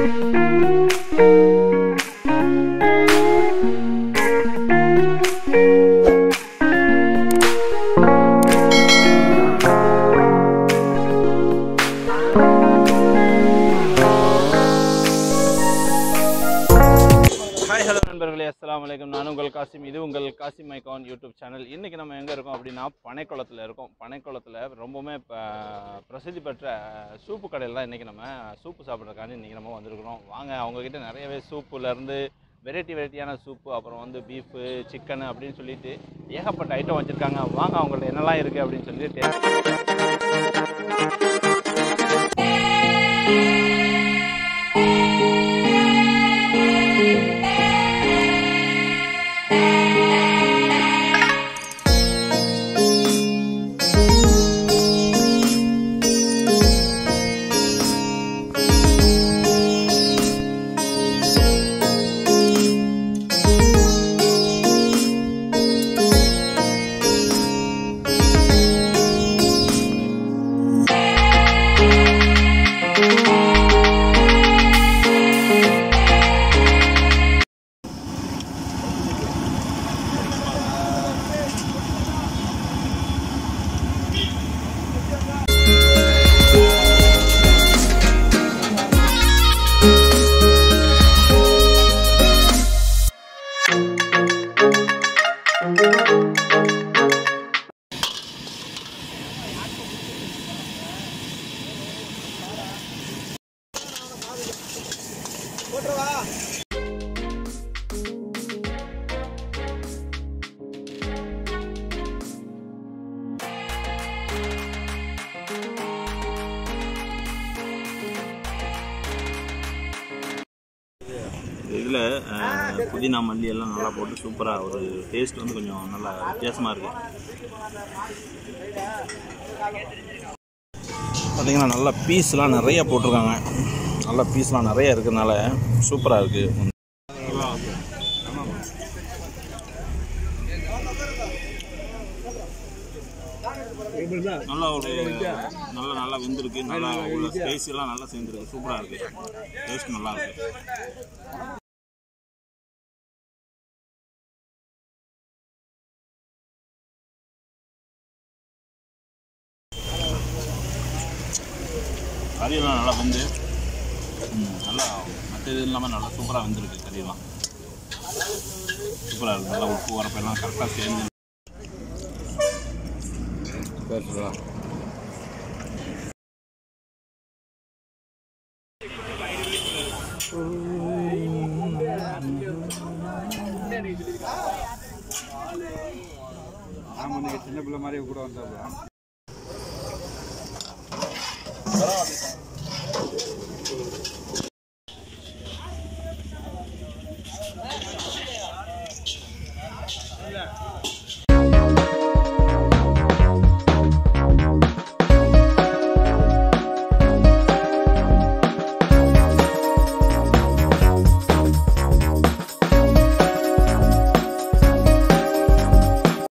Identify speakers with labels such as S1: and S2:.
S1: hi hello நண்பர்களே அஸ்ஸலாமு அலைக்கும் நான் உங்கள் காசிம் இது உங்கள் காசிம் மைகான் யூடியூப் சேனல் இன்றைக்கி நம்ம எங்கே இருக்கோம் அப்படின்னா பனைக்குளத்தில் இருக்கோம் பனைக்குளத்தில் ரொம்பவுமே இப்போ பிரசித்தி பெற்ற சூப்பு கடையில் தான் இன்றைக்கி நம்ம சூப்பு சாப்பிட்றதுக்காண்டி இன்றைக்கி நம்ம வந்திருக்கிறோம் வாங்க அவங்கக்கிட்ட நிறையவே சூப்புலேருந்து வெரைட்டி வெரைட்டியான சூப்பு அப்புறம் வந்து பீஃபு சிக்கனு அப்படின்னு சொல்லிட்டு ஏகப்பட்ட ஐட்டம் வச்சுருக்காங்க வாங்க அவங்கள்ட்ட என்னெல்லாம் இருக்குது அப்படின்னு சொல்லிட்டு டே- இதில் புதினா மல்லி எல்லாம் நல்லா போட்டு சூப்பராக ஒரு டேஸ்ட் வந்து கொஞ்சம் நல்லா வித்தியாசமாக இருக்குது பார்த்தீங்கன்னா நல்லா பீஸ்லாம் நிறைய போட்டிருக்காங்க நல்லா பீஸ்லாம் நிறைய இருக்கிறதுனால சூப்பராக இருக்குது நல்லா ஒரு நல்லா நல்லா வெந்திருக்கு நல்லா உள்ள ஸ்பைஸ் எல்லாம் நல்லா சேர்ந்துருக்கு சூப்பராக இருக்குது டேஸ்ட் நல்லா இருக்கு கறியெல்லாம் நல்லா வெந்து ம், நல்லா மற்ற இது இல்லாமல் நல்லா சூப்பராக வெந்திருக்கு கறியெல்லாம் சூப்பராக இருக்குது நல்லா உப்பு வரப்பெல்லாம் கரெக்டாக சேர்ந்து
S2: ஆமாம் நீங்கள் சின்ன பிள்ளை மாதிரி கூட வந்தாப்புல